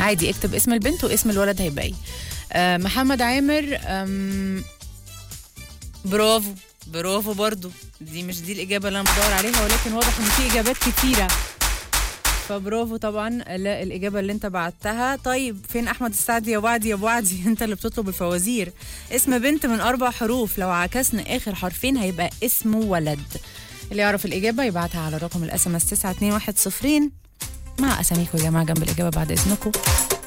عادي اكتب اسم البنت واسم الولد هيبقى آه محمد عامر أم برافو برافو برضو دي مش دي الإجابة اللي أنا بدور عليها ولكن واضح إن في إجابات كتيرة فبرافو طبعا لا الإجابة اللي أنت بعتها طيب فين أحمد السعدي يا وعدي يا وعدي أنت اللي بتطلب الفوازير اسم بنت من أربع حروف لو عكسنا آخر حرفين هيبقى اسمه ولد اللي يعرف الإجابة يبعتها على رقم الاس ام اس 9210 مع أساميكم يا جماعة جنب الإجابة بعد إذنكم